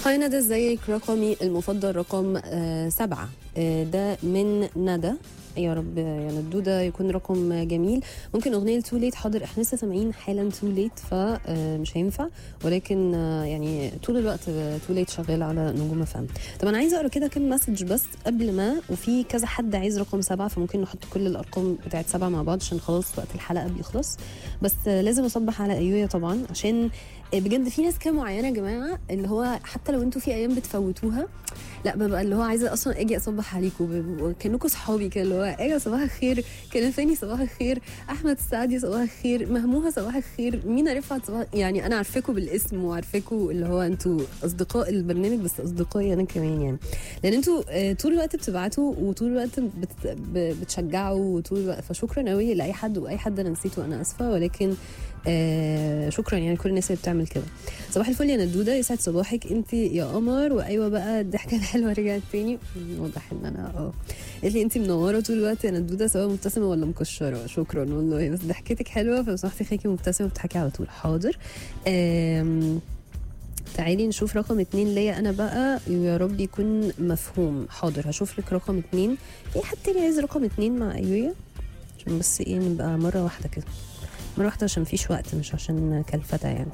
هاي ندى ازيك رقمي المفضل رقم آه سبعة آه ده من ندى يا رب يا ندودة يكون رقم جميل ممكن أغنية تو ليت حاضر احنا لسه سامعين حالا تو ليت فمش هينفع ولكن آه يعني طول الوقت تو ليت شغال على نجوم فهم طب أنا عايزة أقرأ كده كام مسج بس قبل ما وفي كذا حد عايز رقم سبعة فممكن نحط كل الأرقام بتاعت سبعة مع بعض عشان خلاص وقت الحلقة بيخلص بس آه لازم أصبح على أيويا طبعا عشان بجد في ناس كده معينه يا جماعه اللي هو حتى لو انتوا في ايام بتفوتوها لا ببقى اللي هو عايزه اصلا اجي اصبح عليكم كانكم صحابي كده اللي هو ايه صباح الخير كنفاني صباح الخير احمد السعدي صباح الخير مهموها صباح الخير مينا رفعت صباح يعني انا عارفاكم بالاسم وعارفاكم اللي هو انتوا اصدقاء البرنامج بس اصدقائي انا كمان يعني لان انتوا طول الوقت بتبعتوا وطول الوقت بت... بتشجعوا وطول الوقت فشكرا قوي لاي حد واي حد انا نسيته انا اسفه ولكن آه شكرا يعني كل الناس اللي بتعمل كده صباح الفل يا ندوده يسعد صباحك انت يا قمر وايوه بقى الضحكه الحلوه رجعت تاني واضح ان انا اه قالت لي انت منوره طول الوقت يا ندوده سواء مبتسمه ولا مكشره شكرا والله بس ضحكتك حلوه فلو سمحتي خليكي مبتسمه وبتضحكي على طول حاضر آم تعالي نشوف رقم اتنين ليا انا بقى يا رب يكون مفهوم حاضر هشوف لك رقم اتنين في حد تاني عايز رقم اتنين مع ايويا عشان بس ايه نبقى مره واحده كده مرة واحدة عشان مفيش وقت مش عشان كلفتة يعني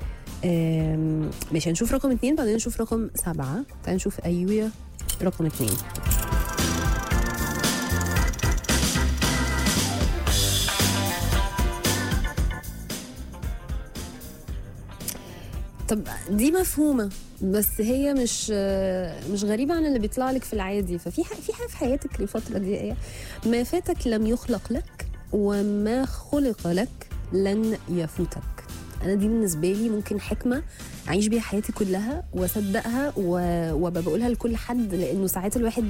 ماشي هنشوف رقم اتنين بعدين نشوف رقم سبعة تعالى نشوف أيويا رقم اتنين طب دي مفهومة بس هي مش مش غريبة عن اللي بيطلع لك في العادي ففي في حاجة في حياتك الفترة دي ايه ما فاتك لم يخلق لك وما خلق لك لن يفوتك انا دي بالنسبه لي ممكن حكمه اعيش بيها حياتي كلها واصدقها وبقولها لكل حد لانه ساعات الواحد